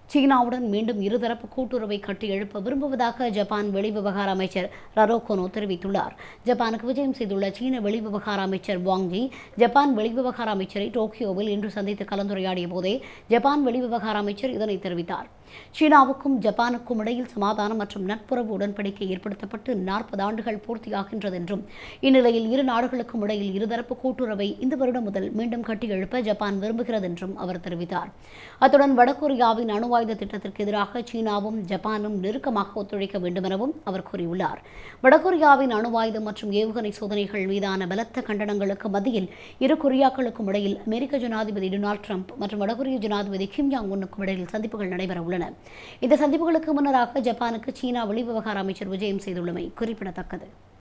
சீனாவுடன் மீண்டும் இருதரப்பு கூட்டுறவை கட்டி எழுப்ப விரும்புவதாக ஜப்பான் வெளிவிவகார அமைச்சர் ரரோ கொனோ தெரிவித்துள்ளார் ஜப்பானுக்கு விஜயம் செய்துள்ள சீன வெளிவிவகார அமைச்சர் வாங்ஜி ஜப்பான் வெளிவிவகார அமைச்சரை டோக்கியோவில் இன்று சந்தித்து கலந்துரையாடிய போதே ஜப்பான் வெளிவிவகார அமைச்சர் இதனை தெரிவித்தார் சீனாவுக்கும் ஜப்பானுக்கும் இடையில் சமாதானம் மற்றும் நட்புறவு உடன்படிக்கை ஏற்படுத்தப்பட்டு நாற்பது ஆண்டுகள் பூர்த்தியாகின்றது என்றும் இந்நிலையில் இரு நாடுகளுக்கும் இடையில் இருதரப்பு கூட்டுறவை இந்த வருடம் முதல் மீண்டும் கட்டியெழுப்ப ஜப்பான் விரும்புகிறது என்றும் அவர் தெரிவித்தார் அத்துடன் வடகொரியாவின் அணு ஆயுத திட்டத்திற்கு எதிராக சீனாவும் ஜப்பானும் நெருக்கமாக ஒத்துழைக்க வேண்டும் எனவும் அவர் கூறியுள்ளார் வடகொரியாவின் அணு ஆயுதம் மற்றும் ஏவுகணை சோதனைகள் மீதான பலத்த கண்டனங்களுக்கு மத்தியில் இரு கொரியாக்களுக்கும் இடையில் அமெரிக்க ஜனாதிபதி டொனால்ட் ட்ரம்ப் மற்றும் வடகொரிய ஜனாதிபதி கிம் ஜாங் உன்னுக்கும் இடையில் சந்திப்புகள் நடைபெற உள்ளன இந்த சந்திப்புகளுக்கு முன்னராக ஜப்பானுக்கு சீனா வெளிவிவகார அமைச்சர் விஜயம் செய்துள்ளமை குறிப்பிடத்தக்கது